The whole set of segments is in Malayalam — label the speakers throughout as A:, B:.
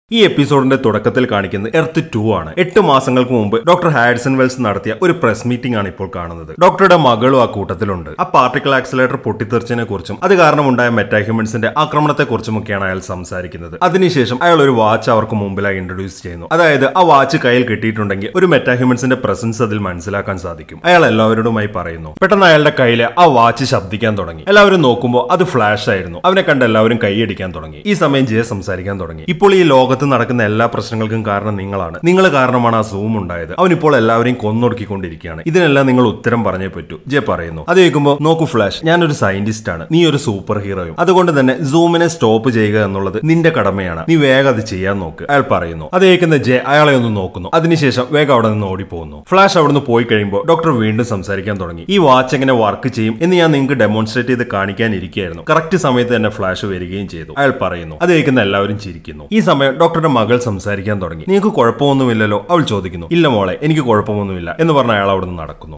A: ഈ എപ്പിസോഡിന്റെ തുടക്കത്തിൽ കാണിക്കുന്നത് എർത്ത് ടു ആണ് എട്ട് മാസങ്ങൾക്ക് മുമ്പ് ഡോക്ടർ ഹാരിസൺ വെൽസ് നടത്തിയ ഒരു പ്രസ് മീറ്റിംഗ് ആണ് ഇപ്പോൾ കാണുന്നത് ഡോക്ടറുടെ മകളും ആ കൂട്ടത്തിലുണ്ട് ആ പാർട്ടിക്കൽ ആക്സിലേറ്റർ പൊട്ടിത്തെറിച്ചതിനെ കുറിച്ചും അത് കാരണമുണ്ടായ മെറ്റാഹ്യൂമൻസിന്റെ ആക്രമണത്തെക്കുറിച്ചുമൊക്കെയാണ് അയാൾ സംസാരിക്കുന്നത് അതിനുശേഷം അയാൾ ഒരു വാച്ച് അവർക്ക് മുമ്പിലായി ഇൻട്രൊഡ്യൂസ് ചെയ്യുന്നു അതായത് ആ വാച്ച് കയ്യിൽ കിട്ടിയിട്ടുണ്ടെങ്കിൽ ഒരു മെറ്റാഹ്യൂമൻസിന്റെ പ്രസൻസ് അതിൽ മനസ്സിലാക്കാൻ സാധിക്കും അയാൾ എല്ലാവരോടുമായി പറയുന്നു പെട്ടെന്ന് അയാളുടെ കയ്യിൽ ആ വാച്ച് ശബ്ദിക്കാൻ തുടങ്ങി എല്ലാവരും നോക്കുമ്പോൾ അത് ഫ്ലാഷ് ആയിരുന്നു അവനെ കണ്ട് എല്ലാവരും കൈയടിക്കാൻ തുടങ്ങി ഈ സമയം ജയ സംസാരിക്കാൻ തുടങ്ങി ഇപ്പോൾ ഈ ലോകത്ത് നടക്കുന്ന എല്ലാ പ്രശ്നങ്ങൾക്കും കാരണം നിങ്ങളാണ് നിങ്ങൾ കാരണമാണ് ആ സൂം ഉണ്ടായത് അവൻ ഇപ്പോൾ എല്ലാവരെയും കൊന്നൊടുക്കിക്കൊണ്ടിരിക്കുകയാണ് ഇതിനെല്ലാം നിങ്ങൾ ഉത്തരം പറഞ്ഞേ പറ്റൂ ജെ പറയുന്നു അത് കേൾക്കുമ്പോൾ നോക്കൂ ഫ്ലാഷ് ഞാനൊരു സയന്റിസ്റ്റ് ആണ് നീ ഒരു സൂപ്പർ ഹീറോയും അതുകൊണ്ട് തന്നെ സൂമിനെ സ്റ്റോപ്പ് ചെയ്യുക എന്നുള്ളത് നിന്റെ കടമയാണ് നീ വേഗം അത് ചെയ്യാൻ നോക്ക് അയാൾ പറയുന്നു അത് കേൾക്കുന്ന ജെ അയാളെ ഒന്ന് നോക്കുന്നു അതിനുശേഷം വേഗം അവിടെ നിന്ന് ഓടിപ്പോകുന്നു ഫ്ലാഷ് അവിടുന്ന് പോയി കഴിയുമ്പോൾ ഡോക്ടർ വീണ്ടും സംസാരിക്കാൻ തുടങ്ങി ഈ വാച്ച് എങ്ങനെ വർക്ക് ചെയ്യും എന്ന് ഞാൻ നിങ്ങൾക്ക് ഡെമോൺസ്ട്രേറ്റ് ചെയ്ത് കാണിക്കാൻ ഇരിക്കുകയായിരുന്നു കറക്റ്റ് സമയത്ത് തന്നെ ഫ്ലാഷ് വരികയും ചെയ്തു അയാൾ പറയുന്നു അത് കേൾക്കുന്ന എല്ലാവരും ചിരിക്കുന്നു ഈ സമയം ഡോക്ടറുടെ മകൾ സംസാരിക്കാൻ തുടങ്ങി നിങ്ങൾക്ക് കുഴപ്പമൊന്നുമില്ലല്ലോ അവൾ ചോദിക്കുന്നു ഇല്ല മോളെ എനിക്ക് കുഴപ്പമൊന്നുമില്ല എന്ന് പറഞ്ഞ അയാൾ അവിടുന്ന് നടക്കുന്നു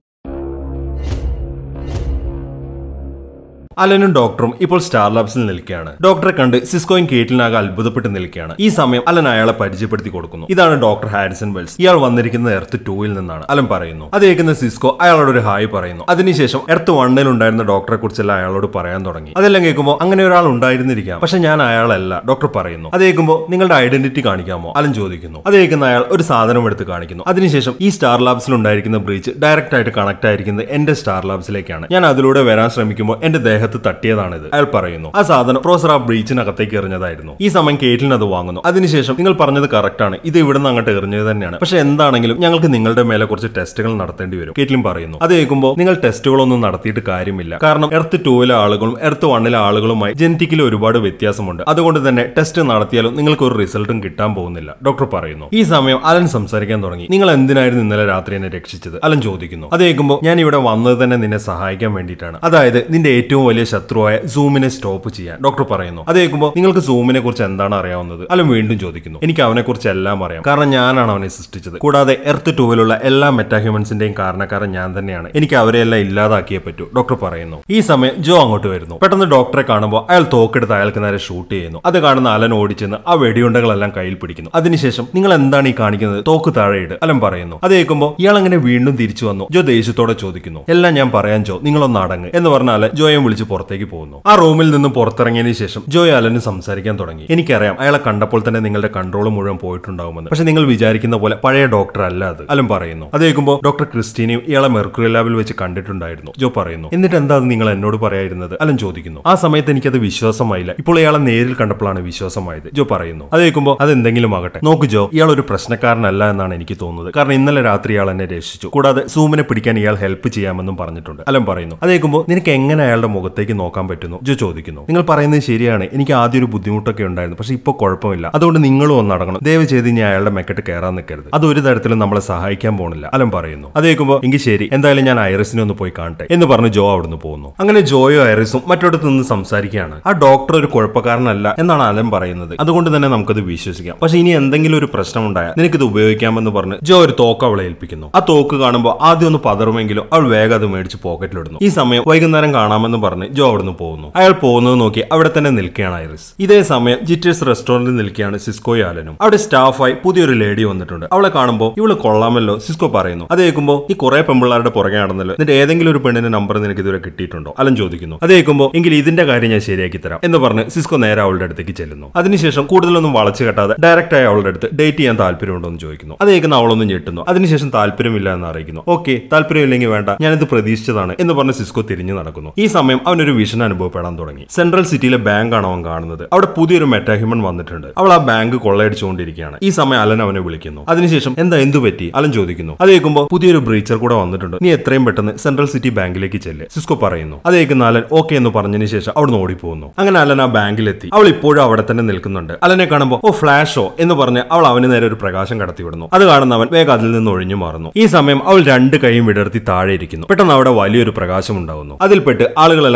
A: അലനും ഡോക്ടറും ഇപ്പോൾ സ്റ്റാർ ലാബ്സിൽ നിൽക്കുകയാണ് ഡോക്ടറെ കണ്ട് സിസ്കോയും കേറ്റിലിനാകെ അത്ഭുതപ്പെട്ട് നിൽക്കുകയാണ് ഈ സമയം അലൻ അയാളെ പരിചയപ്പെടുത്തി കൊടുക്കുന്നു ഇതാണ് ഡോക്ടർ ഹാരിസൺ വെൽസ് ഇയാൾ വന്നിരിക്കുന്നത് എർത്ത് ടൂയിൽ നിന്നാണ് അലൻ പറയുന്നു അത് കേൾക്കുന്ന സിസ്കോ അയാളോട് ഒരു ഹായ് പറയുന്നു അതിനുശേഷം എർത്ത് വണ്ണിൽ ഉണ്ടായിരുന്ന ഡോക്ടറെ കുറിച്ചെല്ലാം അയാളോട് പറയാൻ തുടങ്ങി അതെല്ലാം കേൾക്കുമ്പോൾ അങ്ങനെ ഒരാൾ ഉണ്ടായിരുന്നിരിക്കാം പക്ഷെ ഞാൻ അയാളല്ല ഡോക്ടർ പറയുന്നു അത് കേൾക്കുമ്പോൾ നിങ്ങളുടെ ഐഡന്റിറ്റി കാണിക്കാമോ അലൻ ചോദിക്കുന്നു അത് കേൾക്കുന്ന അയാൾ ഒരു സാധനം എടുത്ത് കാണിക്കുന്നു അതിനുശേഷം ഈ സ്റ്റാർ ലാബ്സിൽ ഉണ്ടായിരിക്കുന്ന ബ്രീച്ച് ഡയറക്റ്റ് ആയിട്ട് കണക്ട് ആയിരിക്കുന്നത് എന്റെ സ്റ്റാർ ലാബ്സിലേക്കാണ് ഞാൻ അതിലൂടെ വരാൻ ശ്രമിക്കുമ്പോൾ എന്റെ ദേഹത്ത് തട്ടിയതാണിത് അയാൾ പറയുന്നു ആ സാധനം പ്രൊഫസർ ആ ബ്രീച്ചിനകത്തേക്ക് എറിഞ്ഞതായിരുന്നു ഈ സമയം കേറ്റിലിന് അത് വാങ്ങുന്നു അതിനുശേഷം നിങ്ങൾ പറഞ്ഞത് കറക്റ്റ് ആണ് ഇത് ഇവിടുന്ന് അങ്ങോട്ട് എറിഞ്ഞത് തന്നെയാണ് പക്ഷെ എന്താണെങ്കിലും ഞങ്ങൾക്ക് നിങ്ങളുടെ മേലെ കുറച്ച് ടെസ്റ്റുകൾ നടത്തേണ്ടി വരും കേറ്റിലും പറയുന്നു അത് കേൾക്കുമ്പോൾ നിങ്ങൾ ടെസ്റ്റുകളൊന്നും നടത്തിയിട്ട് കാര്യമില്ല കാരണം എർത്ത് ടൂവിലെ ആളുകളും എർത്ത് വണ്ണിലെ ആളുകളുമായി ജനറ്റിക്കലി ഒരുപാട് വ്യത്യാസമുണ്ട് അതുകൊണ്ട് തന്നെ ടെസ്റ്റ് നടത്തിയാലും നിങ്ങൾക്ക് ഒരു റിസൾട്ടും കിട്ടാൻ പോകുന്നില്ല ഡോക്ടർ പറയുന്നു ഈ സമയം അലൻ സംസാരിക്കാൻ തുടങ്ങി നിങ്ങൾ എന്തിനായിരുന്നു ഇന്നലെ രാത്രി എന്നെ രക്ഷിച്ചത് അലൻ ചോദിക്കുന്നു അത് കേൾക്കുമ്പോൾ ഞാൻ ഇവിടെ വന്നത് തന്നെ നിന്നെ സഹായിക്കാൻ വേണ്ടിയിട്ടാണ് അതായത് നിന്റെ ഏറ്റവും വലിയ ശത്രുവായ സൂമിനെ സ്റ്റോപ്പ് ചെയ്യാൻ ഡോക്ടർ പറയുന്നു അത് കേൾക്കുമ്പോൾ നിങ്ങൾക്ക് സൂമിനെ കുറിച്ച് എന്താണ് അറിയാവുന്നത് അലൻ വീണ്ടും ചോദിക്കുന്നു എനിക്ക് അവനെ കുറിച്ച് എല്ലാം അറിയാം കാരണം ഞാനാണ് അവനെ സൃഷ്ടിച്ചത് കൂടാതെ എർത്ത് ടൂവിലുള്ള എല്ലാ മെറ്റാഹ്യൂമൻസിന്റെയും കാരണക്കാരൻ ഞാൻ തന്നെയാണ് എനിക്ക് അവരെയെല്ലാം ഇല്ലാതാക്കിയേ പറ്റൂ ഡോക്ടർ പറയുന്നു ഈ സമയം ജോ അങ്ങോട്ട് വരുന്നു പെട്ടെന്ന് ഡോക്ടറെ കാണുമ്പോൾ അയാൾ തോക്കെടുത്ത് അയാൾക്ക് നേരെ ഷൂട്ട് ചെയ്യുന്നു അത് കാണുന്ന അലൻ ഓടിച്ചെന്ന് ആ വെടിയുണ്ടകളെല്ലാം കയ്യിൽ പിടിക്കുന്നു അതിനുശേഷം നിങ്ങൾ എന്താണ് ഈ കാണിക്കുന്നത് തോക്ക് താഴെയിട് അലൻ പറയുന്നു അത് കേൾക്കുമ്പോൾ ഇയാൾ അങ്ങനെ വീണ്ടും തിരിച്ചു വന്നു ജോ ദേഷ്യത്തോടെ ചോദിക്കുന്നു എല്ലാം ഞാൻ പറയാൻ ജോ നിങ്ങളൊന്ന് അടങ്ങ് എന്ന് പറഞ്ഞ അലൻ ജോയെ വിളിച്ച് പുറത്തേക്ക് പോകുന്നു ആ റൂമിൽ നിന്ന് പുറത്തിറങ്ങിയതിനു ശേഷം ജോയ് അലന് സംസാരിക്കാൻ തുടങ്ങി എനിക്കറിയാം അയാളെ കണ്ടപ്പോൾ തന്നെ നിങ്ങളുടെ കൺട്രോൾ മുഴുവൻ പോയിട്ടുണ്ടാവുമെന്ന് പക്ഷെ നിങ്ങൾ വിചാരിക്കുന്ന പോലെ പഴയ ഡോക്ടർ അല്ല അത് അലൻ പറയുന്നു അത് കേൾക്കുമ്പോൾ ഡോക്ടർ ക്രിസ്റ്റീനെയും ഇയാളെ മെർക്കുറി ലാബിൽ വെച്ച് കണ്ടിട്ടുണ്ടായിരുന്നു ജോ പറയുന്നു എന്നിട്ട് എന്താ അത് നിങ്ങൾ എന്നോട് പറയായിരുന്നത് അലൻ ചോദിക്കുന്നു ആ സമയത്ത് എനിക്കത് വിശ്വാസമായില്ല ഇപ്പോൾ ഇയാളെ നേരിൽ കണ്ടപ്പോഴാണ് വിശ്വാസമായത് ജോ പറയുന്നു അത് കേൾക്കുമ്പോൾ അത് എന്തെങ്കിലും ആകട്ടെ നോക്ക് ജോ ഇയാൾ ഒരു പ്രശ്നക്കാരനല്ല എന്നാണ് എനിക്ക് തോന്നുന്നത് കാരണം ഇന്നലെ രാത്രി ഇയാൾ എന്നെ രക്ഷിച്ചു കൂടാതെ സൂമിനെ പിടിക്കാൻ ഇയാൾ ഹെൽപ്പ് ചെയ്യാമെന്നും പറഞ്ഞിട്ടുണ്ട് അലൻ പറയുന്നു അത് കേൾക്കുമ്പോൾ നിനക്ക് എങ്ങനെ അയാളുടെ മുഖത്തേക്ക് നോക്കാൻ പറ്റുന്നു ജോ ചോദിക്കുന്നു നിങ്ങൾ പറയുന്നത് ശരിയാണ് എനിക്ക് ആദ്യം ഒരു ബുദ്ധിമുട്ടൊക്കെ ഉണ്ടായിരുന്നു പക്ഷെ ഇപ്പോൾ കുഴപ്പമില്ല അതുകൊണ്ട് നിങ്ങളും ഒന്ന് അടങ്ങണം ദയവ് ചെയ്ത് ഇനി അയാളുടെ മെക്കെട്ട് കയറാൻ നിൽക്കരുത് അത് ഒരു തരത്തിലും നമ്മളെ സഹായിക്കാൻ പോകുന്നില്ല അലൻ പറയുന്നു അത് കേൾക്കുമ്പോൾ എങ്കിൽ ശരി എന്തായാലും ഞാൻ ഐറിസിനെ ഒന്ന് പോയി കാണട്ടെ എന്ന് പറഞ്ഞ് ജോ അവിടുന്ന് പോകുന്നു അങ്ങനെ ജോയോ ഐറിസും മറ്റൊരിടത്ത് നിന്ന് സംസാരിക്കുകയാണ് ആ ഡോക്ടർ ഒരു കുഴപ്പക്കാരനല്ല എന്നാണ് അലൻ പറയുന്നത് അതുകൊണ്ട് തന്നെ നമുക്കത് വിശ്വസിക്കാം പക്ഷെ ഇനി എന്തെങ്കിലും ഒരു പ്രശ്നം ഉണ്ടായാൽ നിനക്കിത് ഉപയോഗിക്കാമെന്ന് പറഞ്ഞ് ജോ ഒരു തോക്ക് അവളെ ഏൽപ്പിക്കുന്നു ആ തോക്ക് കാണുമ്പോൾ ആദ്യം ഒന്ന് പതറുമെങ്കിലും അവൾ വേഗം അത് മേടിച്ച് പോക്കറ്റിലിടുന്നു ഈ സമയം വൈകുന്നേരം കാണാമെന്ന് പറഞ്ഞ് ജോ അവിടുന്ന് പോകുന്നു അയാൾ പോകുന്നത് നോക്കി അവിടെ തന്നെ നിൽക്കുകയാണ് ഐറിസ് ഇതേ സമയം ജിറ്റേഴ്സ് റെസ്റ്റോറന്റിൽ നിൽക്കുകയാണ് സിസ്കോയും ആലനും അവിടെ സ്റ്റാഫായി പുതിയൊരു ലേഡി വന്നിട്ടുണ്ട് അവളെ കാണുമ്പോൾ ഇവള് കൊള്ളാമല്ലോ സിസ്കോ പറയുന്നു അത് കേൾക്കുമ്പോൾ ഈ കുറെ പെമ്പിള്ളാരുടെ പുറകെ നടന്നല്ലോ എന്നിട്ട് ഏതെങ്കിലും ഒരു പെണ്ണിന്റെ നമ്പർ നിനക്ക് ഇതുവരെ കിട്ടിയിട്ടുണ്ടോ അലൻ ചോദിക്കുന്നു അത് കേൾക്കുമ്പോൾ എങ്കിൽ ഇതിന്റെ കാര്യം ഞാൻ ശരിയാക്കി തരാം എന്ന് പറഞ്ഞ് സിസ്കോ നേരെ അവളുടെ അടുത്തേക്ക് ചെല്ലുന്നു അതിനുശേഷം കൂടുതലൊന്നും വളച്ചു കെട്ടാതെ ഡയറക്റ്റ് ആയി അവളുടെ അടുത്ത് ഡേറ്റ് ചെയ്യാൻ താല്പര്യമുണ്ടോ എന്ന് ചോദിക്കുന്നു അത് കേൾക്കുന്ന അവളൊന്നും ഞെട്ടുന്നു അതിനുശേഷം താല്പര്യമില്ല എന്ന് അറിയിക്കുന്നു ഓക്കെ താല്പര്യമില്ലെങ്കിൽ വേണ്ട ഞാനിത് പ്രതീക്ഷിച്ചതാണ് എന്ന് പറഞ്ഞ് സിസ്കോ തിരിഞ്ഞു നടക്കുന്നു ഈ സമയം അവനൊരു വിഷൻ അനുഭവപ്പെടാൻ തുടങ്ങി സെൻട്രൽ സിറ്റിയിലെ ബാങ്ക് ആണ് അവൻ കാണുന്നത് അവിടെ പുതിയൊരു മെറ്റാഹ്യൂമൻ വന്നിട്ടുണ്ട് അവൾ ആ ബാങ്ക് കൊള്ളയടിച്ചുകൊണ്ടിരിക്കുകയാണ് ഈ സമയം അലൻ അവനെ വിളിക്കുന്നു അതിനുശേഷം എന്താ എന്തു പറ്റി അലൻ ചോദിക്കുന്നു അത് കേൾക്കുമ്പോൾ പുതിയൊരു ബ്രീച്ചർ കൂടെ വന്നിട്ടുണ്ട് നീ എത്രയും പെട്ടെന്ന് സെൻട്രൽ സിറ്റി ബാങ്കിലേക്ക് ചെല്ല് സിസ്കോ പറയുന്നു അത് കേൾക്കുന്ന അലൻ ഓക്കെ എന്ന് പറഞ്ഞതിന് ശേഷം അവിടുന്ന് ഓടിപ്പോകുന്നു അങ്ങനെ അലൻ ആ ബാങ്കിലെത്തി അവൾ ഇപ്പോഴും അവിടെ തന്നെ നിൽക്കുന്നുണ്ട് അലനെ കാണുമ്പോൾ ഓ ഫ്ലാഷോ എന്ന് പറഞ്ഞ് അവൾ അവന് നേരെ ഒരു പ്രകാശം കടത്തി വിടുന്നു അത് കാണുന്ന അവൻ വേഗം അതിൽ നിന്ന് ഒഴിഞ്ഞു മാറുന്നു ഈ സമയം അവൾ രണ്ട് കൈയും വിടർത്തി താഴെ ഇരിക്കുന്നു പെട്ടെന്ന് അവിടെ വലിയൊരു പ്രകാശം ഉണ്ടാകുന്നു അതിൽപ്പെട്ട് ആളുകളെല്ലാം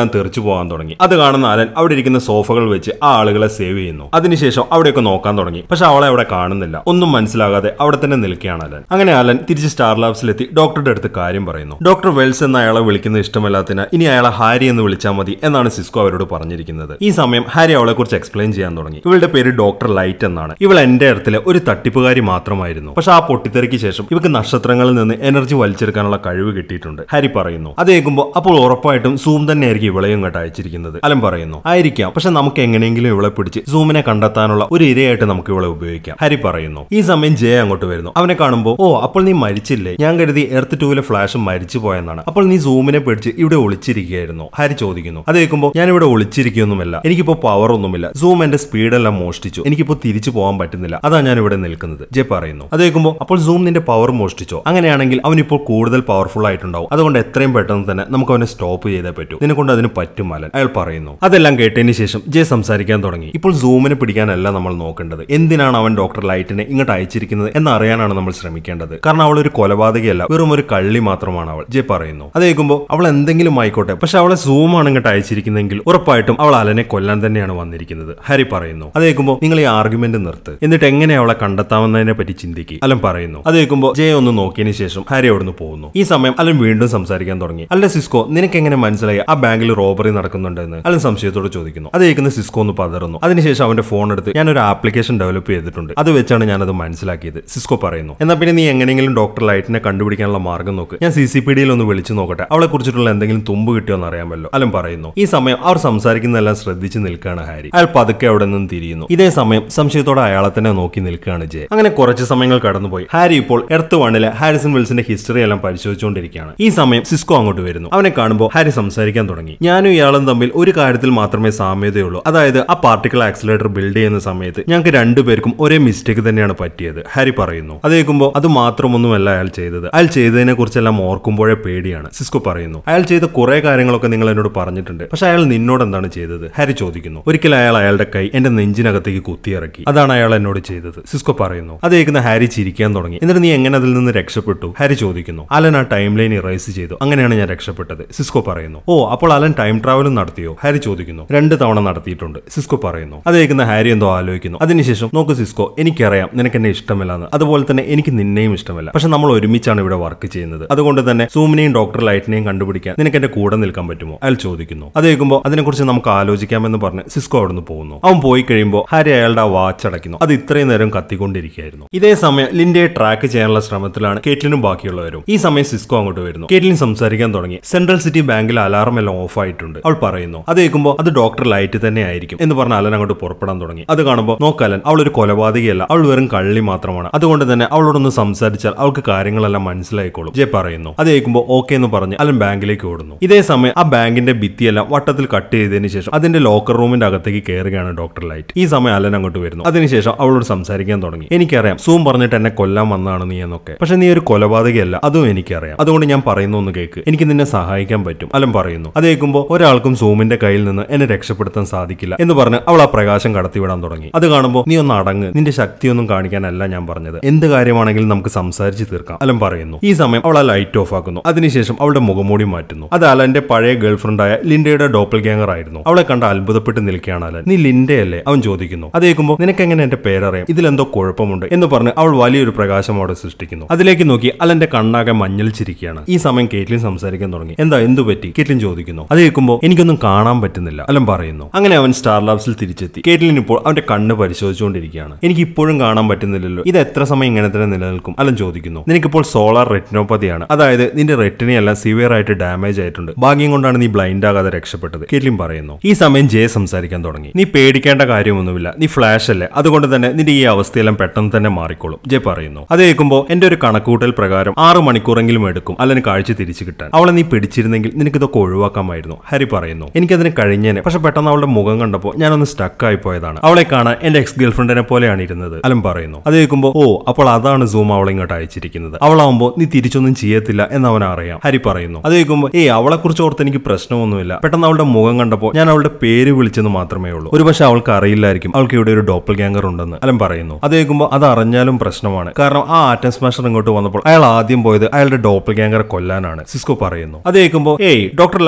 A: എല്ലാം തെറിച്ചു പോകാൻ തുടങ്ങി അത് കാണുന്ന അലൻ അവിടെ ഇരിക്കുന്ന സോഫകൾ വെച്ച് ആ ആളുകളെ സേവ് ചെയ്യുന്നു അതിനുശേഷം അവിടെയൊക്കെ നോക്കാൻ തുടങ്ങി പക്ഷെ അവളെ അവിടെ കാണുന്നില്ല ഒന്നും മനസ്സിലാകാതെ അവിടെ തന്നെ നിൽക്കുകയാണ് അലൻ അങ്ങനെ അലൻ തിരിച്ച് സ്റ്റാർ ലാബ്സിലെത്തി ഡോക്ടറുടെ അടുത്ത് കാര്യം പറയുന്നു ഡോക്ടർ വെൽസ് എന്ന അയാളെ വിളിക്കുന്നത് ഇഷ്ടമല്ലാത്തതിന് ഇനി അയാളെ ഹാരി എന്ന് വിളിച്ചാൽ മതി എന്നാണ് സിസ്കോ അവരോട് പറഞ്ഞിരിക്കുന്നത് ഈ സമയം ഹാരി അവളെ കുറിച്ച് എക്സ്പ്ലെയിൻ ചെയ്യാൻ തുടങ്ങി ഇവളുടെ പേര് ഡോക്ടർ ലൈറ്റ് എന്നാണ് ഇവൾ എന്റെ അടുത്തിലെ ഒരു തട്ടിപ്പുകാരി മാത്രമായിരുന്നു പക്ഷെ ആ പൊട്ടിത്തെറിക്ക് ശേഷം ഇവക്ക് നക്ഷത്രങ്ങളിൽ നിന്ന് എനർജി വലിച്ചെടുക്കാനുള്ള കഴിവ് കിട്ടിയിട്ടുണ്ട് ഹാരി പറയുന്നു അത് കേൾക്കുമ്പോൾ അപ്പോൾ ഉറപ്പായിട്ടും സൂം തന്നെയായിരിക്കും ഇവളെയും ഇങ്ങോട്ട് അയച്ചിരിക്കുന്നത് അലൻ പറയുന്നു ആയിരിക്കാം പക്ഷെ നമുക്ക് എങ്ങനെയെങ്കിലും ഇവളെ പിടിച്ച് സൂമിനെ കണ്ടെത്താനുള്ള ഒരു ഇരയായിട്ട് നമുക്ക് ഇവളെ ഉപയോഗിക്കാം ഹാരി പറയുന്നു ഈ സമയം ജയ അങ്ങോട്ട് വരുന്നു അവനെ കാണുമ്പോൾ ഓ അപ്പോൾ നീ മരിച്ചില്ലേ ഞാൻ കരുതി എർത്ത് ടൂവിലെ ഫ്ലാഷ് മരിച്ചു പോയെന്നാണ് അപ്പോൾ നീ സൂമിനെ പിടിച്ച് ഇവിടെ ഒളിച്ചിരിക്കുകയായിരുന്നു ഹാരി ചോദിക്കുന്നു അത് കേൾക്കുമ്പോൾ ഞാൻ ഇവിടെ ഒളിച്ചിരിക്കുകയൊന്നുമല്ല എനിക്കിപ്പോ പവർ ഒന്നുമില്ല സൂം എന്റെ സ്പീഡെല്ലാം മോഷ്ടിച്ചു എനിക്കിപ്പോ തിരിച്ചു പോകാൻ പറ്റുന്നില്ല അതാ ഞാൻ ഇവിടെ നിൽക്കുന്നത് ജെ പറയുന്നു അത് കേൾക്കുമ്പോൾ അപ്പോൾ സൂം നിന്റെ പവർ മോഷ്ടിച്ചോ അങ്ങനെയാണെങ്കിൽ അവൻ ഇപ്പോൾ കൂടുതൽ പവർഫുൾ ആയിട്ടുണ്ടാവും അതുകൊണ്ട് എത്രയും പെട്ടെന്ന് തന്നെ നമുക്ക് അവനെ സ്റ്റോപ്പ് ചെയ്തേ പറ്റൂ നിന്നെ കൊണ്ട് അതിന് പറ്റും അലൻ അയാൾ പറയുന്നു അതെല്ലാം കേട്ടതിന് ശേഷം ജെ സംസാരിക്കാൻ തുടങ്ങി ഇപ്പോൾ സൂമിനെ പിടിക്കാനല്ല നമ്മൾ നോക്കേണ്ടത് എന്തിനാണ് അവൻ ഡോക്ടർ ലൈറ്റിനെ ഇങ്ങോട്ട് അയച്ചിരിക്കുന്നത് എന്നറിയാനാണ് നമ്മൾ ശ്രമിക്കേണ്ടത് കാരണം അവൾ ഒരു കൊലപാതകയല്ല വെറും ഒരു കള്ളി മാത്രമാണ് അവൾ ജെ പറയുന്നു അത് കേൾക്കുമ്പോൾ അവൾ എന്തെങ്കിലും ആയിക്കോട്ടെ പക്ഷെ അവളെ സൂമാണ് ഇങ്ങോട്ട് അയച്ചിരിക്കുന്നെങ്കിൽ ഉറപ്പായിട്ടും അവൾ അലനെ കൊല്ലാൻ തന്നെയാണ് വന്നിരിക്കുന്നത് ഹരി പറയുന്നു അത് കേൾക്കുമ്പോൾ നിങ്ങൾ ഈ ആർഗ്യുമെന്റ് നിർത്ത് എന്നിട്ട് എങ്ങനെ അവളെ കണ്ടെത്താമെന്നതിനെ പറ്റി ചിന്തിക്കുക അലൻ പറയുന്നു അത് കേൾക്കുമ്പോൾ ജയ ഒന്ന് നോക്കിയതിന് ശേഷം ഹരി അവിടുന്ന് പോകുന്നു ഈ സമയം അലൻ വീണ്ടും സംസാരിക്കാൻ തുടങ്ങി അല്ല സിസ്കോ നിനക്ക് എങ്ങനെ മനസ്സിലായി ആ ബാങ്കിൽ റോബറി നടക്കുന്നുണ്ടെന്ന് അലൻ സംശയത്തോട് ചോദിക്കുന്നു അത് കേൾക്കുന്ന സിസ്കോ ഒന്ന് പതറുന്നു അതിനുശേഷം അവന്റെ ഫോൺ എടുത്ത് ഞാൻ ഒരു ആപ്ലിക്കേഷൻ ഡെവലപ്പ് ചെയ്തിട്ടുണ്ട് അത് വെച്ചാണ് ഞാനത് മനസ്സിലാക്കിയത് സിസ്കോ പറയുന്നു എന്നാൽ പിന്നെ നീ എങ്ങനെയെങ്കിലും ഡോക്ടർ ലൈറ്റിനെ കണ്ടുപിടിക്കാനുള്ള മാർഗം നോക്ക് ഞാൻ സി സി പി ഡിയിൽ ഒന്ന് വിളിച്ചു നോക്കട്ടെ അവളെ കുറിച്ചിട്ടുള്ള എന്തെങ്കിലും തുമ്പ് കിട്ടിയോ എന്ന് അറിയാമല്ലോ അലൻ പറയുന്നു ഈ സമയം അവർ സംസാരിക്കുന്നതെല്ലാം ശ്രദ്ധിച്ച് നിൽക്കുകയാണ് ഹാരി അയാൾ പതുക്കെ അവിടെ നിന്ന് തിരിയുന്നു ഇതേ സമയം സംശയത്തോടെ അയാളെ തന്നെ നോക്കി നിൽക്കുകയാണ് ജെ അങ്ങനെ കുറച്ച് സമയങ്ങൾ കടന്നുപോയി ഹാരി ഇപ്പോൾ എർത്ത് വണ്ണിലെ ഹാരിസൺ വിൽസിന്റെ ഹിസ്റ്ററി എല്ലാം പരിശോധിച്ചുകൊണ്ടിരിക്കുകയാണ് ഈ സമയം സിസ്കോ അങ്ങോട്ട് വരുന്നു അവനെ കാണുമ്പോൾ ഹാരി സംസാരിക്കാൻ തുടങ്ങി ഞാനും ഇയാളും തമ്മിൽ ഒരു കാര്യത്തിൽ മാത്രമേ സാമ്യതയുള്ളൂ അതായത് ആ പാർട്ടിക്കൽ ആക്സിലേറ്റർ ബിൽഡ് ചെയ്യുന്ന സമയത്ത് ഞങ്ങൾക്ക് രണ്ടുപേർക്കും ഒരേ മിസ്റ്റേക്ക് തന്നെയാണ് പറ്റിയത് ഹാരി പറയുന്നു അത് കേൾക്കുമ്പോൾ അത് മാത്രമൊന്നുമല്ല അയാൾ ചെയ്തത് അയാൾ ചെയ്തതിനെ കുറിച്ചെല്ലാം ഓർക്കുമ്പോഴേ പേടിയാണ് സിസ്കോ പറയുന്നു അയാൾ ചെയ്ത കുറെ കാര്യങ്ങളൊക്കെ നിങ്ങൾ എന്നോട് പറഞ്ഞിട്ടുണ്ട് പക്ഷെ അയാൾ നിന്നോട് എന്താണ് ചെയ്തത് ഹാരി ചോദിക്കുന്നു ഒരിക്കൽ അയാൾ അയാളുടെ കൈ എന്റെ നെഞ്ചിനകത്തേക്ക് കുത്തിയിറക്കി അതാണ് അയാൾ എന്നോട് ചെയ്തത് സിസ്കോ പറയുന്നു അത് കേൾക്കുന്ന ഹാരി ചിരിക്കാൻ തുടങ്ങി എന്നിട്ട് നീ എങ്ങനെ അതിൽ നിന്ന് രക്ഷപ്പെട്ടു ഹാരി ചോദിക്കുന്നു അലൻ ആ ടൈം ലൈൻ ഇറേസ് ചെയ്തു അങ്ങനെയാണ് ഞാൻ രക്ഷപ്പെട്ടത് സിസ്കോ പറയുന്നു ഓ അപ്പോൾ അലൻ ടൈം ട്രാവലും നടത്തിയോ ഹാരി ചോദിക്കുന്നു രണ്ട് തവണ നടത്തിയിട്ടുണ്ട് സിസ്കോ പറയുന്നു അത് കേൾക്കുന്ന ഹാരി എന്തോ ആലോചിക്കുന്നു അതിനുശേഷം നോക്ക് സിസ്കോ എനിക്കറിയാം നിനക്ക് എന്നെ ഇഷ്ടമല്ലെന്ന് അതുപോലെ തന്നെ എനിക്ക് നിന്നെയും ഇഷ്ടമല്ല പക്ഷെ നമ്മൾ ഒരുമിച്ചാണ് ഇവിടെ വർക്ക് ചെയ്യുന്നത് അതുകൊണ്ട് തന്നെ സൂമിനെയും ഡോക്ടർ ലൈറ്റിനെയും കണ്ടുപിടിക്കാൻ നിനക്ക് എന്റെ കൂടെ നിൽക്കാൻ പറ്റുമോ അയാൾ ചോദിക്കുന്നു അത് കേൾക്കുമ്പോൾ അതിനെക്കുറിച്ച് നമുക്ക് ആലോചിക്കാമെന്ന് പറഞ്ഞ് സിസ്കോ അവിടുന്ന് പോകുന്നു അവൻ പോയി കഴിയുമ്പോൾ ഹാരി അയാളുടെ ആ വാച്ച് അടയ്ക്കുന്നു അത് ഇത്രയും നേരം കത്തിക്കൊണ്ടിരിക്കുകയായിരുന്നു ഇതേ സമയം ലിൻഡയെ ട്രാക്ക് ചെയ്യാനുള്ള ശ്രമത്തിലാണ് കേറ്റ്ലിനും ബാക്കിയുള്ളവരും ഈ സമയം സിസ്കോ അങ്ങോട്ട് വരുന്നു കേറ്റ്ലിൻ സംസാരിക്കാൻ തുടങ്ങി സെൻട്രൽ സിറ്റി ബാങ്കിൽ അലാറം എല്ലാം ഓഫ് ആയിട്ടുണ്ട് അവൾ പറയുന്നു അത് കേൾക്കുമ്പോൾ അത് ഡോക്ടർ ലൈറ്റ് തന്നെ ആയിരിക്കും എന്ന് പറഞ്ഞ അലൻ അങ്ങോട്ട് പുറപ്പെടാൻ തുടങ്ങി അത് കാണുമ്പോൾ നോക്കലൻ അവൾ ഒരു കൊലപാതകയല്ല അവൾ വെറും കള്ളി മാത്രമാണ് അതുകൊണ്ട് തന്നെ അവളോടൊന്ന് സംസാരിച്ചാൽ അവൾക്ക് കാര്യങ്ങളെല്ലാം മനസ്സിലായിക്കോളും ജെ പറയുന്നു അത് കേൾക്കുമ്പോൾ ഓക്കെ എന്ന് പറഞ്ഞ് അലൻ ബാങ്കിലേക്ക് ഓടുന്നു ഇതേ സമയം ആ ബാങ്കിന്റെ ഭിത്തിയെല്ലാം വട്ടത്തിൽ കട്ട് ചെയ്തതിന് ശേഷം അതിന്റെ ലോക്കർ റൂമിന്റെ അകത്തേക്ക് കയറുകയാണ് ഡോക്ടർ ലൈറ്റ് ഈ സമയം അലൻ അങ്ങോട്ട് വരുന്നു അതിനുശേഷം അവളോട് സംസാരിക്കാൻ തുടങ്ങി എനിക്കറിയാം സൂം പറഞ്ഞിട്ട് എന്നെ കൊല്ലാൻ വന്നതാണ് നീ എന്നൊക്കെ പക്ഷെ നീ ഒരു കൊലപാതകയല്ല അതും എനിക്കറിയാം അതുകൊണ്ട് ഞാൻ പറയുന്ന ഒന്ന് കേൾക്ക് എനിക്ക് നിന്നെ സഹായിക്കാൻ പറ്റും അലൻ പറയുന്നു അത് കേൾക്കുമ്പോൾ ഒരാൾക്കും സൂമിന്റെ കയ്യിൽ നിന്ന് എന്നെ രക്ഷപ്പെടുത്താൻ സാധിക്കില്ല എന്ന് പറഞ്ഞ് അവൾ ആ പ്രകാശം കടത്തിവിടാൻ തുടങ്ങി അത് കാണുമ്പോൾ നീ ഒന്ന് അടങ്ങ് നിന്റെ ശക്തിയൊന്നും കാണിക്കാനല്ല ഞാൻ പറഞ്ഞത് എന്ത് കാര്യമാണെങ്കിലും നമുക്ക് സംസാരിച്ച് തീർക്കാം അലൻ പറയുന്നു ഈ സമയം അവൾ ആ ലൈറ്റ് ഓഫ് ആക്കുന്നു അതിനുശേഷം അവളുടെ മുഖമൂടി മാറ്റുന്നു അത് അലന്റെ പഴയ ഗേൾഫ്രണ്ടായ ലിൻഡയുടെ ഡോപ്പൽ ഗ്യാങ്ങർ ആയിരുന്നു അവളെ കണ്ട് അത്ഭുതപ്പെട്ട് നിൽക്കുകയാണ് അലൻ നീ ലിൻഡയല്ലേ അവൻ ചോദിക്കുന്നു അത് കേൾക്കുമ്പോൾ നിനക്ക് എങ്ങനെ എന്റെ പേരറിയാം ഇതിലെന്തോ കുഴപ്പമുണ്ട് എന്ന് പറഞ്ഞ് അവൾ വലിയൊരു പ്രകാശം അവിടെ സൃഷ്ടിക്കുന്നു അതിലേക്ക് നോക്കി അലന്റെ കണ്ണാകെ മഞ്ഞളിച്ചിരിക്കുകയാണ് ഈ സമയം കേറ്റ്ലിൻ സംസാരിക്കാൻ തുടങ്ങി എന്താ എന്തു പറ്റി കേറ്റ്ലിൻ ചോദിക്കുന്നു അത് കേൾക്കുമ്പോൾ എനിക്കൊന്നും കാണാൻ പറ്റുന്നില്ല അലൻ പറയുന്നു അങ്ങനെ അവൻ സ്റ്റാർ ലാബ്സിൽ തിരിച്ചെത്തി കേറ്റ്ലിൻ ഇപ്പോൾ അവന്റെ കണ്ണ് പരിശോധിച്ചുകൊണ്ടിരിക്കുകയാണ് എനിക്ക് ഇപ്പോഴും കാണാൻ പറ്റുന്നില്ലല്ലോ ഇത് എത്ര സമയം ഇങ്ങനെ തന്നെ നിലനിൽക്കും അലൻ ചോദിക്കുന്നു നിനക്കിപ്പോൾ സോളാർ റെറ്റിനോപ്പതിയാണ് അതായത് നിന്റെ റെറ്റിനെയെല്ലാം സിവിയർ ആയിട്ട് ഡാമേജ് ആയിട്ടുണ്ട് ഭാഗ്യം കൊണ്ടാണ് നീ ബ്ലൈൻഡ് ആകാതെ രക്ഷപ്പെട്ടത് കേറ്റ്ലിൻ പറയുന്നു ഈ സമയം ജയ സംസാരിക്കാൻ തുടങ്ങി നീ പേടിക്കേണ്ട കാര്യമൊന്നുമില്ല നീ ഫ്ലാഷ് അല്ലേ അതുകൊണ്ട് തന്നെ നിന്റെ ഈ അവസ്ഥയെല്ലാം പെട്ടെന്ന് തന്നെ മാറിക്കോളും ജെ പറയുന്നു അത് കേൾക്കുമ്പോൾ എന്റെ ഒരു കണക്കൂട്ടൽ പ്രകാരം ആറ് മണിക്കൂറെങ്കിലും എടുക്കും അല്ലന് കാഴ്ച തിരിച്ചു കിട്ടാൻ അവളെ നീ പിടിച്ചിരുന്നെങ്കിൽ നിനക്ക് ഇതൊക്കെ ഒഴിവാക്കാമായിരുന്നു ഹരി പറയുന്നു എനിക്കതിന് കഴിഞ്ഞേനെ പക്ഷെ പെട്ടെന്ന് അവളുടെ മുഖം കണ്ടപ്പോൾ ഞാനൊന്ന് സ്റ്റക്ക് ആയി പോയതാണ് അവളെ കാണാൻ എന്റെ എക്സ് ഗേൾഫ്രണ്ടിനെ പോലെയാണ് ഇരുന്നത് അലൻ പറയുന്നു അത് കേൾക്കുമ്പോൾ ഓ അപ്പോൾ അതാണ് സൂം അവളെ ഇങ്ങോട്ട് അയച്ചിരിക്കുന്നത് അവളാവുമ്പോൾ നീ തിരിച്ചൊന്നും ചെയ്യത്തില്ല എന്ന് അവൻ അറിയാം ഹരി പറയുന്നു അത് കേൾക്കുമ്പോൾ ഏയ് അവളെ കുറിച്ച് ഓർത്ത് എനിക്ക് പ്രശ്നമൊന്നുമില്ല പെട്ടെന്ന് അവളുടെ മുഖം കണ്ടപ്പോൾ ഞാൻ അവളുടെ പേര് വിളിച്ചെന്ന് മാത്രമേ ഉള്ളൂ ഒരു പക്ഷെ അവൾക്ക് അറിയില്ലായിരിക്കും അവൾക്ക് ഇവിടെ ഒരു ഡോപ്പൽ ഗ്യാങ്ങർ ഉണ്ടെന്ന് അലൻ പറയുന്നു അത് കേൾക്കുമ്പോൾ അത് അറിഞ്ഞാലും പ്രശ്നമാണ് കാരണം ആ ആറ്റം സ്മാഷർ ഇങ്ങോട്ട് വന്നപ്പോൾ അയാൾ ആദ്യം പോയത് അയാളുടെ ഡോപ്പൽ ഗ്യാങ്ങറെ കൊല്ലാനാണ് സിസ്കോ പറയുന്നു അത് കേൾക്കുമ്പോൾ ഏയ് ഡോക്ടർ ലൈറ്റ് ഒരിക്കലും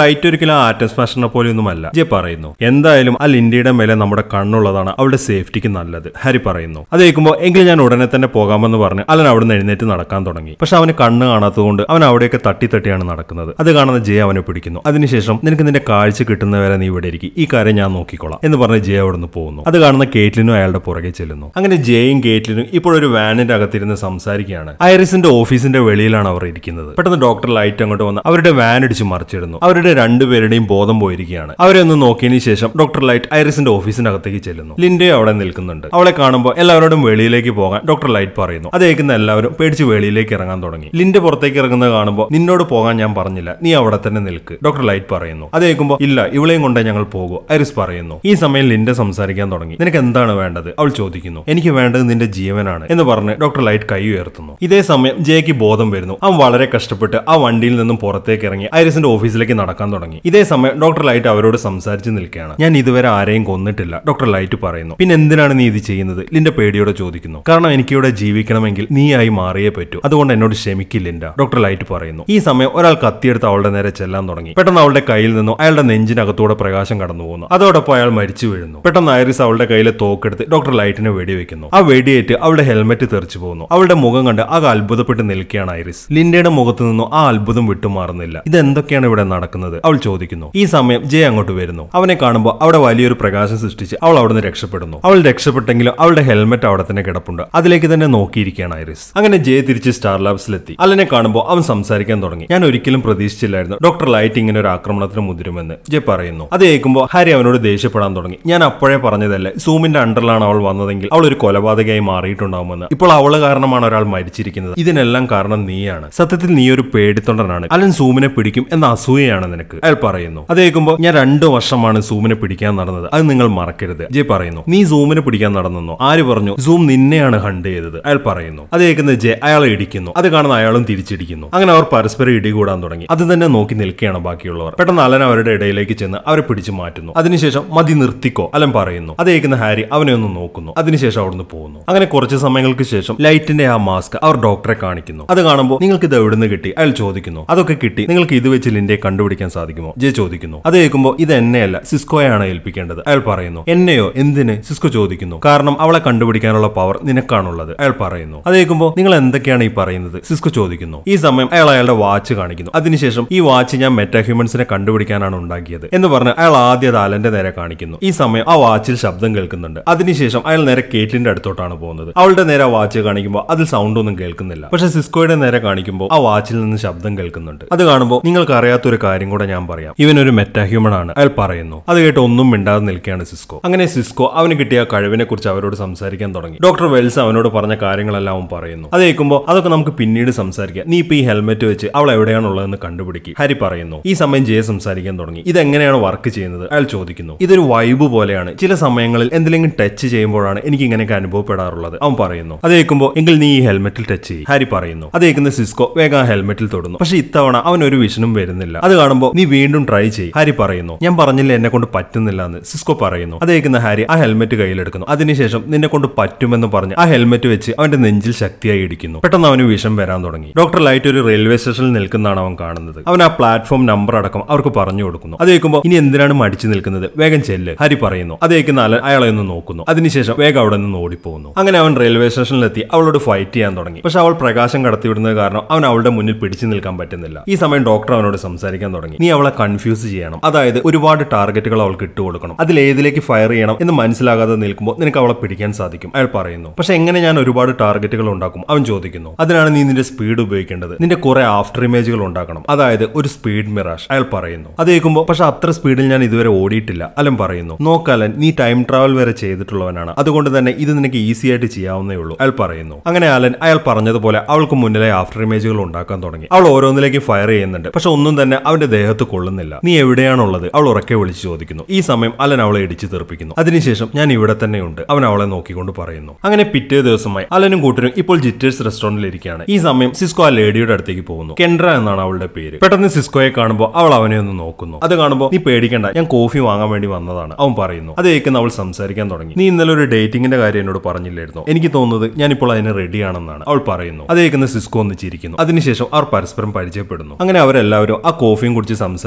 A: ഒരിക്കലും ആറ്റം സ്മാഷറിനെ പോലെയൊന്നുമല്ല ജെ പറയുന്നു എന്തായാലും ആ ലിൻഡിയുടെ മേലെ നമ്മുടെ കണ്ണുള്ളതാണ് അവളുടെ സേഫ്റ്റിക്ക് നല്ലത് ഹാരി പറയുന്നു അത് കേൾക്കുമ്പോൾ എങ്കിൽ ഞാൻ ഉടനെ തന്നെ പോകാമെന്ന് പറഞ്ഞ് അലൻ അവിടുന്ന് എഴുന്നേറ്റ് നടക്കാൻ തുടങ്ങി പക്ഷെ അവന് കണ്ണ് കാണാത്തതുകൊണ്ട് അവൻ അവിടെയൊക്കെ തട്ടി തട്ടിയാണ് നടക്കുന്നത് അത് കാണുന്ന ജെ അവനെ പിടിക്കുന്നു അതിനുശേഷം നിനക്ക് നിന്റെ കാഴ്ച കിട്ടുന്നവരെ നീ ഇവിടെ ഇരിക്കും ഈ കാര്യം ഞാൻ നോക്കിക്കോളാം എന്ന് പറഞ്ഞ് ജെ അവിടെ നിന്ന് പോകുന്നു അത് കാണുന്ന കേറ്റ്ലിനും അയാളുടെ പുറകെ ചെല്ലുന്നു അങ്ങനെ ജെയും കേറ്റ്ലിനും ഇപ്പോൾ ഒരു വാനിന്റെ അകത്തിരുന്ന് സംസാരിക്കുകയാണ് ഐറിസിന്റെ ഓഫീസിന്റെ വെളിയിലാണ് അവർ ഇരിക്കുന്നത് പെട്ടെന്ന് ഡോക്ടർ ലൈറ്റ് അങ്ങോട്ട് വന്ന് അവരുടെ വാൻ ഇടിച്ച് മറിച്ചിടുന്നു അവരുടെ രണ്ടുപേരുടെയും ബോധം പോയിരിക്കുകയാണ് അവരെ ഒന്ന് നോക്കിയതിനു ശേഷം ഡോക്ടർ ലൈറ്റ് ഐറിസിന്റെ ഓഫീസിന്റെ അകത്തേക്ക് ചെല്ലുന്നു ലിൻഡെ അവിടെ നിൽക്കുന്നുണ്ട് അവളെ കാണുമ്പോൾ എല്ലാവരോടും വെളിയിലേക്ക് പോകാൻ ഡോക്ടർ ലൈറ്റ് പറയുന്നു അത് കേൾക്കുന്ന എല്ലാവരും പേടിച്ച് വെളിയിലേക്ക് ഇറങ്ങാൻ തുടങ്ങി ലിൻഡെ പുറത്തേക്ക് ഇറങ്ങുന്നത് കാണുമ്പോൾ നിന്നോട് പോകാൻ ഞാൻ പറഞ്ഞില്ല നീ അവിടെ തന്നെ നിൽക്ക് ഡോക്ടർ ലൈറ്റ് പറയുന്നു അത് കേൾക്കുമ്പോൾ ഇല്ല ഇവളെയും കൊണ്ടേ ഞങ്ങൾ പോകൂ ഐറിസ് പറയുന്നു ഈ സമയം ലിൻഡെ സംസാരിക്കാൻ തുടങ്ങി നിനക്ക് എന്താണ് വേണ്ടത് അവൾ ചോദിക്കുന്നു എനിക്ക് വേണ്ടത് നിന്റെ ജീവനാണ് എന്ന് പറഞ്ഞ് ഡോക്ടർ ലൈറ്റ് കൈ ഉയർത്തുന്നു ഇതേ സമയം ജയക്ക് ബോധം വരുന്നു അവൻ വളരെ കഷ്ടപ്പെട്ട് ആ വണ്ടിയിൽ നിന്നും പുറത്തേക്ക് ഇറങ്ങി ഐറിസിന്റെ ഓഫീസിലേക്ക് നടക്കാൻ തുടങ്ങി ഇതേ സമയം ഡോക്ടർ ലൈറ്റ് അവരോട് സംസാരിച്ച് നിൽക്കുകയാണ് ഞാൻ ഇതുവരെ ആരെയും കൊന്നിട്ടില്ല ഡോക്ടർ ലൈറ്റ് പറയുന്നു പിന്നെ എന്തിനാണ് നീ ഇത് ചെയ്യുന്നത് ലിന്റെ പേടിയോടെ ചോദിക്കുന്നു കാരണം എനിക്കിവിടെ ജീവിക്കണമെങ്കിൽ നീയായി മാറിയേ പറ്റൂ അതുകൊണ്ട് എന്നോട് ക്ഷമിക്കില്ല ഡോക്ടർ ലൈറ്റ് പറയുന്നു ഈ സമയം ഒരാൾ കത്തിയെടുത്ത് അവളുടെ നേരെ ചെല്ലാൻ തുടങ്ങി പെട്ടെന്ന് അവളുടെ കയ്യിൽ നിന്നും അയാളുടെ നെഞ്ചിനകത്തൂടെ പ്രകാശം കടന്നു പോകുന്നു അതോടൊപ്പം അയാൾ മരിച്ചു വീഴുന്നു പെട്ടെന്ന് ഐറിസ് അവളുടെ കയ്യിലെ തോക്കെടുത്ത് ഡോക്ടർ ലൈറ്റിനെ വെടിവെക്കുന്നു ആ വെടിയേറ്റ് അവളുടെ ഹെൽമെറ്റ് തെറിച്ചു പോകുന്നു അവളുടെ മുഖം കണ്ട് ആകെ അത്ഭുതപ്പെട്ട് നിൽക്കുകയാണ് ഐറിസ് ലിൻഡയുടെ മുഖത്ത് നിന്നും ആ അത്ഭുതം വിട്ടുമാറുന്നില്ല ഇതെന്തൊക്കെയാണ് ഇവിടെ നടക്കുന്നത് അവൾ ചോദിക്കുന്നു ഈ സമയം ജയ് അങ്ങോട്ട് വരുന്നു അവനെ കാണുമ്പോൾ അവിടെ വലിയൊരു പ്രകാശം സൃഷ്ടിച്ച് അവൾ അവിടുന്ന് രക്ഷപ്പെടുന്നു അവൾ രക്ഷപ്പെട്ടെങ്കിലും അവളുടെ ഹെൽമെറ്റ് അവിടെ തന്നെ കിടപ്പുണ്ട് അതിലേക്ക് തന്നെ നോക്കിയിരിക്കുകയാണ് ഐറിസ് അങ്ങനെ ജയ് തിരിച്ച് സ്റ്റാർ ലാബ്സിലെത്തി അലനെ കാണുമ്പോൾ അവൻ സംസാരിക്കാൻ തുടങ്ങി ഞാൻ ഒരിക്കലും പ്രതീക്ഷിച്ചില്ലായിരുന്നു ഡോക്ടർ ലൈറ്റ് ഇങ്ങനെ ഒരു ആക്രമണത്തിന് മുതിരുമെന്ന് ജയ് പറയുന്നു അത് കേൾക്കുമ്പോൾ ഹാരി അവനോട് ദേഷ്യപ്പെടാൻ തുടങ്ങി ഞാൻ അപ്പോഴേ പറഞ്ഞതല്ലേ സൂമിന്റെ അണ്ടറിലാണ് അവൾ വന്നതെങ്കിൽ അവൾ ഒരു കൊലപാതകയായി മാറിയിട്ടുണ്ടാവുമെന്ന് ഇപ്പോൾ അവള് കാരണമാണ് ഒരാൾ മരിച്ചിരിക്കുന്നത് ഇതിനെല്ലാം കാരണം നീയാണ് സത്യത്തിൽ നീ ഒരു പേടിത്തൊണ്ടനാണ് അലൻ സൂമിനെ പിടിക്കും എന്ന അസൂയയാണ് നിനക്ക് അയാൾ പറയുന്നു അത് കേൾക്കുമ്പോൾ ഞാൻ രണ്ടു വർഷമാണ് സൂമിനെ പിടിക്കാൻ നടന്നത് അത് നിങ്ങൾ മറക്കരുത് ജയ് പറയുന്നു നീ സൂമിനെ പിടിക്കാൻ നടന്നെന്നോ ആര് പറഞ്ഞു സൂം നിന്നെയാണ് ഹണ്ട് ചെയ്തത് അയാൾ പറയുന്നു അത് കേൾക്കുന്ന ജയ് അയാളെ ഇടിക്കുന്നു അത് കാണുന്ന അയാളും തിരിച്ചിടിക്കുന്നു അങ്ങനെ അവർ പരസ്പരം ഇടികൂടാൻ തുടങ്ങി അത് തന്നെ നോക്കി നിൽക്കുകയാണ് ബാക്കിയുള്ളവർ പെട്ടെന്ന് അലൻ അവരുടെ ഇടയിലേക്ക് ചെന്ന് അവരെ പിടിച്ചു മാറ്റുന്നു അതിനുശേഷം മതി നിർത്തിക്കോ അലൻ പറയുന്നു അത് കേൾക്കുന്ന ഹാരി അവനെ ഒന്ന് നോക്കുന്നു അതിനുശേഷം അവിടുന്ന് പോകുന്നു അങ്ങനെ കുറച്ച് സമയങ്ങൾക്ക് ശേഷം ലൈറ്റിന്റെ ആ മാസ്ക് അവർ ഡോക്ടറെ കാണിക്കുന്നു അത് കാണുമ്പോൾ നിങ്ങൾക്ക് ഇത് എവിടുന്ന് കിട്ടി അയാൾ ചോദിക്കുന്നു അതൊക്കെ കിട്ടി നിങ്ങൾക്ക് ഇത് വെച്ച് ലിൻഡെ കണ്ടുപിടിക്കാൻ സാധിക്കുമോ ജെ ചോദിക്കുന്നു അത് കേൾക്കുമ്പോൾ ഇത് എന്നെയല്ല സിസ്കോയാണ് ഏൽപ്പിക്കേണ്ടത് അയാൾ പറയുന്നു എന്നെയോ എന്തിന് സിസ്കോ ചോദിക്കുന്നു കാരണം അവളെ കണ്ടുപിടിക്കാനുള്ള പവർ നിനക്കാണുള്ളത് അയാൾ പറയുന്നു അത് കേൾക്കുമ്പോൾ നിങ്ങൾ എന്തൊക്കെയാണ് ഈ പറയുന്നത് സിസ്കോ ചോദിക്കുന്നു ഈ സമയം അയാൾ അയാളുടെ വാച്ച് കാണിക്കുന്നു അതിനുശേഷം ഈ വാച്ച് ഞാൻ മെറ്റാ ഹ്യൂമൻസിനെ കണ്ടുപിടിക്കാനാണ് ഉണ്ടാക്കിയത് എന്ന് പറഞ്ഞ് അയാൾ ആദ്യം അത് അലന്റെ നേരെ കാണിക്കുന്നു ഈ സമയം ആ വാച്ചിൽ ശബ്ദം കേൾക്കുന്നുണ്ട് അതിനുശേഷം അയാൾ നേരെ കേറ്റിന്റെ അടുത്തോട്ടാണ് പോകുന്നത് അവളുടെ നേരെ ആ വാച്ച് കാണിക്കുമ്പോൾ അതിൽ സൗണ്ട് ഒന്നും കേൾക്കുന്നില്ല പക്ഷെ സിസ്കോയുടെ നേരെ കാണിക്കുമ്പോൾ ആ വാച്ചിൽ നിന്ന് ശബ്ദം കേൾക്കുന്നുണ്ട് അത് കാണുമ്പോൾ നിങ്ങൾക്ക് അറിയാത്ത ഒരു കാര്യം കൂടെ ഞാൻ പറയാം ഇവൻ ഒരു മെറ്റാ ഹ്യൂമൻ ആണ് അയാൾ പറയുന്നു അത് കേട്ട് ഒന്നും മിണ്ടാതെ നിൽക്കുകയാണ് സിസ്കോ അങ്ങനെ സിസ്കോ അവന് കിട്ടിയ കഴിവിനെ കുറിച്ച് അവരോട് സംസാരിക്കാൻ തുടങ്ങി ഡോക്ടർ വെൽസ് അവനോട് പറഞ്ഞ കാര്യങ്ങളെല്ലാം അവൻ പറയുന്നു അത് കേൾക്കുമ്പോൾ അതൊക്കെ നമുക്ക് പിന്നീട് സംസാരിക്കാം നീ ഇപ്പൊ ഈ ഹെൽമെറ്റ് വെച്ച് അവൾ എവിടെയാണുള്ളതെന്ന് കണ്ടുപിടിക്കും ഹരി പറയുന്നു ഈ സമയം ജയ സംസാരിക്കാൻ തുടങ്ങി ഇതെങ്ങനെയാണ് വർക്ക് ചെയ്യുന്നത് അയാൾ ചോദിക്കുന്നു ഇതൊരു വൈബ് പോലെയാണ് ചില സമയങ്ങളിൽ എന്തെങ്കിലും ടച്ച് ചെയ്യുമ്പോഴാണ് എനിക്ക് ഇങ്ങനെയൊക്കെ അനുഭവപ്പെടാറുള്ളത് അവൻ പറയുന്നു അത് കേൾക്കുമ്പോൾ എങ്കിൽ നീ ഈ ഹെൽമെറ്റിൽ ടച്ച് ചെയ്യും ഹാരി പറയുന്നു അത് കേൾക്കുന്ന സിസ്കോ വേഗം ആ ഹെൽമെറ്റിൽ തൊടുന്നു പക്ഷെ ഇത്തവണ അവൻ ഒരു വിഷനും വരുന്നില്ല അത് കാണുമ്പോൾ നീ വീണ്ടും ട്രൈ ചെയ്യും ഹാരി പറയുന്നു ഞാൻ പറഞ്ഞില്ല എന്നെ കൊണ്ട് പറ്റുന്നില്ല എന്ന് സിസ്കോ പറയുന്നു അത് കേൾക്കുന്ന ഹാരി ആ ഹെൽമെറ്റ് കയ്യിലെടുക്കുന്നു അതിനുശേഷം നിന്നെ കൊണ്ട് പറ്റുമെന്ന് പറഞ്ഞ് ആ ഹെൽമെറ്റ് വെച്ച് അവന്റെ നെഞ്ചിൽ ശക്തിയായി ഇടിക്കുന്നു പെട്ടെന്ന് അവന് വിഷം വരാൻ തുടങ്ങി ഡോക്ടർ ലൈറ്റ് ഒരു റെയിൽവേ സ്റ്റേഷനിൽ നിൽക്കുന്നതാണ് അവൻ കാണുന്നത് അവൻ ആ പ്ലാറ്റ്ഫോം നമ്പർ അടക്കം അവർക്ക് പറഞ്ഞു കൊടുക്കുന്നു അത് കേൾക്കുമ്പോൾ ഇനി എന്തിനാണ് മടിച്ചു നിൽക്കുന്നത് വേഗം ചെല്ല് ഹരി പറയുന്നു അത് കേൾക്കുന്ന അലൻ അയാളെ ഒന്ന് നോക്കുന്നു അതിനുശേഷം വേഗം അവിടെ നിന്ന് ഓടിപ്പോകുന്നു അങ്ങനെ അവൻ റെയിൽവേ സ്റ്റേഷനിലെത്തി അവളോട് ഫൈറ്റ് ചെയ്യാൻ തുടങ്ങി പക്ഷെ അവൾ പ്രകാശം കടത്തിവിടുന്നത് കാരണം അവൻ അവളുടെ മുന്നിൽ പിടിച്ചു നിൽക്കാൻ പറ്റുന്നില്ല ഈ സമയം ഡോക്ടർ അവനോട് സംസാരിക്കാൻ തുടങ്ങി നീ അവളെ കൺഫ്യൂസ് ചെയ്യണം അതായത് ഒരുപാട് ടാർഗറ്റുകൾ അവൾക്ക് ഇട്ടുകൊടുക്കണം അതിൽ ഏതിലേക്ക് ഫയർ ചെയ്യണം എന്ന് മനസ്സിലാകാതെ നിൽക്കുമ്പോൾ നിനക്ക് അവളെ പിടിക്കാൻ സാധിക്കും അയാൾ പറയുന്നു പക്ഷെ എങ്ങനെ ഞാൻ ഒരുപാട് ടാർഗറ്റുകൾ ഉണ്ടാക്കും അവൻ ചോദിക്കുന്നു അതിനാണ് നീ നിന്റെ സ്പീഡ് ഉപയോഗിക്കേണ്ടത് നിന്റെ കുറെ ആഫ്റ്റർ ഇമേജുകൾ ഉണ്ടാക്കണം അതായത് ഒരു സ്പീഡ് മിറാഷ് അയാൾ പറയുന്നു അത് കേൾക്കുമ്പോൾ പക്ഷെ അത്ര സ്പീഡിൽ ഞാൻ ഇതുവരെ ഓടിയിട്ടില്ല അലൻ പറയുന്നു നോക്കാലൻ നീ ടൈം ട്രാവൽ വരെ ചെയ്തിട്ടുള്ളവനാണ് അതുകൊണ്ട് തന്നെ ഇത് നിനക്ക് ഈസി ആയിട്ട് ചെയ്യാവുന്നേ ഉള്ളൂ അയാൾ പറയുന്നു അങ്ങനെ അലൻ അയാൾ പറഞ്ഞതുപോലെ അവൾക്ക് മുന്നിലെ ആഫ്റ്റർ ഇമേജുകൾ ഉണ്ടാക്കാൻ തുടങ്ങി അവൾ ഓരോന്നിലേക്ക് ഫയർ ചെയ്യുന്നുണ്ട് പക്ഷെ ഒന്നും തന്നെ അവന്റെ ദേഹത്ത് കൊള്ളുന്നില്ല നീ എവിടെയാണുള്ളത് അവൾ ഉറക്കെ വിളിച്ചു ചോദിക്കുന്നു ഈ സമയം അലൻ അവളെ ഇടിച്ചു തെറിപ്പിക്കുന്നു അതിനുശേഷം ഞാൻ ഇവിടെ തന്നെയുണ്ട് അവൻ അവളെ നോക്കിക്കൊണ്ട് പറയുന്നു അങ്ങനെ പിറ്റേ ദിവസമായി അലനും കൂട്ടരും ഇപ്പോൾ ജിറ്റേഴ്സ് റെസ്റ്റോറന്റിൽ ഇരിക്കുകയാണ് ഈ സമയം സിസ്കോ ആ ലേഡിയുടെ അടുത്തേക്ക് പോകുന്നു കെൻഡ്ര എന്നാണ് അവളുടെ പേര് പെട്ടെന്ന് സിസ്കോയെ കാണുമ്പോൾ അവൾ അവനെ ഒന്ന് നോക്കുന്നു അത് കാണുമ്പോൾ നീ പേടിക്കണ്ട ഞാൻ കോഫി വാങ്ങാൻ വേണ്ടി വന്നതാണ് അവൻ പറയുന്നു അത് കേൾക്കുന്ന അവൾ സംസാരിക്കാൻ തുടങ്ങി നീ ഇന്നലെ ഒരു ഡേറ്റിംഗിന്റെ കാര്യം എന്നോട് പറഞ്ഞില്ലായിരുന്നു എനിക്ക് തോന്നുന്നത് ഞാൻ ഇപ്പോൾ അതിന് റെഡിയാണെന്നാണ് അവൾ പറയുന്നു അത് കേൾക്കുന്ന സിസ്കോ ഒന്ന് ചിരിക്കുന്നു അതിനുശേഷം അവർ പരസ്പരം പരിചയപ്പെടുന്നു അങ്ങനെ അവരെല്ലാവരും ആ കോഫിയും കുടിച്ച്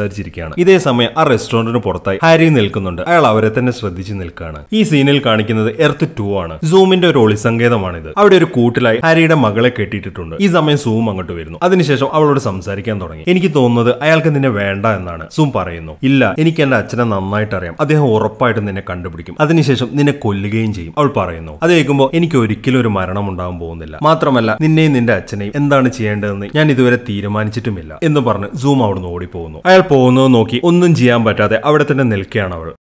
A: സംസാരിച്ചിരിക്കുകയാണ് ഇതേ സമയം ആ റെസ്റ്റോറന്റിന് പുറത്തായി ഹാരി നിൽക്കുന്നുണ്ട് അയാൾ അവരെ തന്നെ ശ്രദ്ധിച്ചു നിൽക്കുകയാണ് ഈ സീനിൽ കാണിക്കുന്നത് എർത്ത് ടു ആണ് സൂമിന്റെ ഒരു ഒളിസങ്കേതമാണിത് അവിടെ ഒരു കൂട്ടിലായി ഹാരിയുടെ മകളെ കെട്ടിയിട്ടുണ്ട് ഈ സമയം സൂം അങ്ങോട്ട് വരുന്നു അതിനുശേഷം അവളോട് സംസാരിക്കാൻ തുടങ്ങി എനിക്ക് തോന്നുന്നത് അയാൾക്ക് നിന്നെ വേണ്ട എന്നാണ് സൂം പറയുന്നു ഇല്ല എനിക്ക് എന്റെ അച്ഛനെ നന്നായിട്ട് അറിയാം അദ്ദേഹം ഉറപ്പായിട്ടും നിന്നെ കണ്ടുപിടിക്കും അതിനുശേഷം നിന്നെ കൊല്ലുകയും ചെയ്യും അവൾ പറയുന്നു അത് കേൾക്കുമ്പോൾ എനിക്ക് ഒരിക്കലും ഒരു മരണം ഉണ്ടാകാൻ പോകുന്നില്ല മാത്രമല്ല നിന്നെയും നിന്റെ അച്ഛനെയും എന്താണ് ചെയ്യേണ്ടതെന്ന് ഞാൻ ഇതുവരെ തീരുമാനിച്ചിട്ടുമില്ല എന്ന് പറഞ്ഞ് സൂം അവിടുന്ന് ഓടിപ്പോകുന്നു അയാൾ പോകുന്നത് നോക്കി ഒന്നും ചെയ്യാൻ പറ്റാതെ അവിടെ തന്നെ നിൽക്കുകയാണ് അവൾ